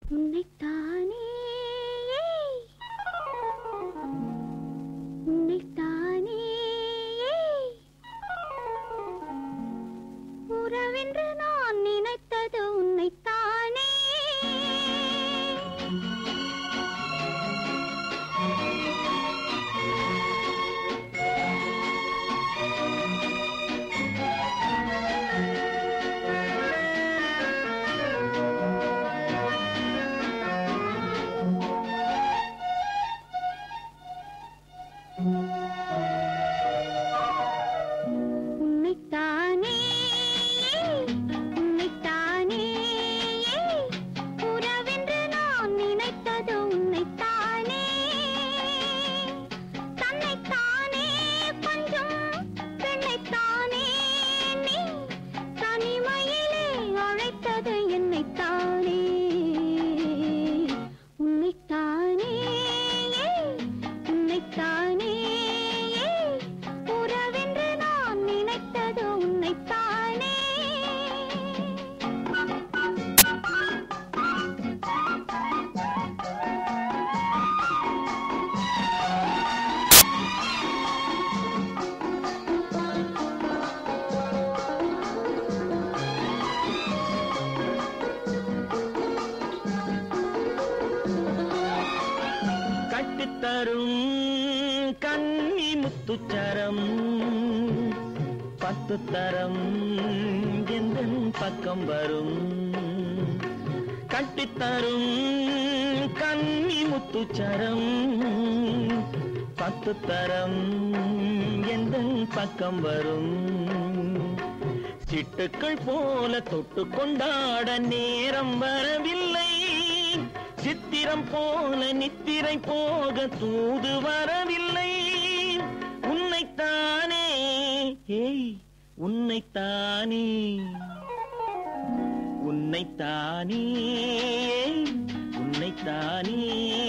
உன்னைத்தானே உன்னைத்தானே உறவென்று நான் நினைத்தது உன்னைத்தானே உன்னைத்தானே உன்னைத்தானே உறவென்று நான் நினைத்தது உன்னைத்தானே தன்னைத்தானே கொஞ்சம் பெண்ணைத்தானே நீ தனிமையிலே அழைத்தது என்னைத்தானே உன்னைத்தானே உன்னைத்தானே உறவென்று நான் நினைத்தது உன்னைத்தானே கட்டித்தரும் கண்ணி முத்துச்சரம் பத்து தரம் எந்த பக்கம் வரும் கட்டித்தரும் கண்ணி முத்துச்சரம் பத்து தரம் எந்த பக்கம் வரும் சிட்டுக்கள் போல தொட்டு கொண்டாட நேரம் வரவில்லை சித்திரம் போல நித்திரை போக தூது வரவில்லை உன்னைத்தானே ஏய் உன்னைத்தானே உன்னைத்தானே ஏய், உன்னைத்தானே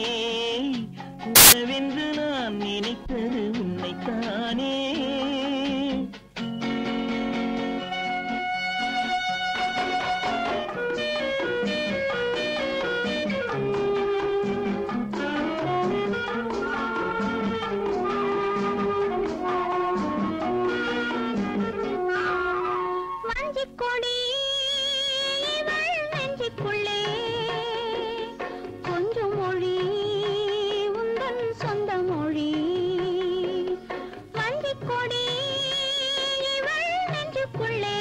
உறவென்று நான் நினைத்தது உன்னைத்தானே வஞ்சிக் கொடி இவள் நெஞ்சுக்குள்ளே கொஞ்சம் மொழி உந்தன் சொந்த மொழி வஞ்சிக் கொடி இவள் நெஞ்சுக்குள்ளே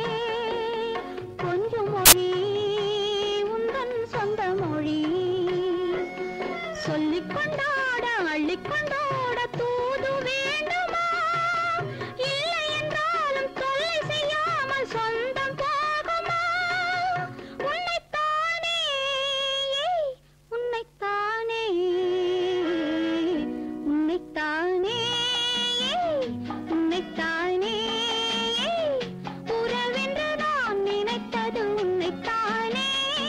கொஞ்சம் மொழி உந்தன் சொந்த மொழி சொல்லிக் கொண்டாட அள்ளிக் கொண்டாட தூது வேண்டுமா இல்லை என்றாலும் தொல்லை செய்யாமல் சொந்தம் போகுமா உன்னைத்தானே உன்னைத்தானே உன்னைத்தானே உன்னைத்தானே உறவென்று நான் நினைத்தது உன்னைத்தானே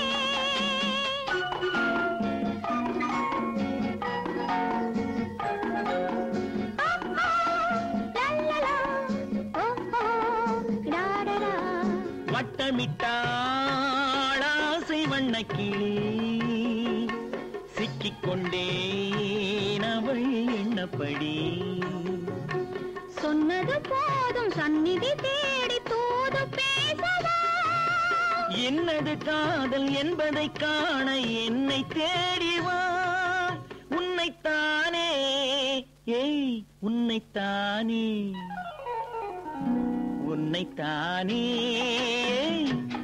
வட்டமிட்டாளாசை வண்ணக்கிளி சிக்கிக்கொண்டேன் அவள் எண்ணப்படி சொன்னது போதும் சந்நிதி தேடி தூது பேசவா என்னது காதல் என்பதை காண என்னை தேடி வா உன்னைத்தானே ஏய் உன்னைத்தானே உன்னைத்தானே ஏய்,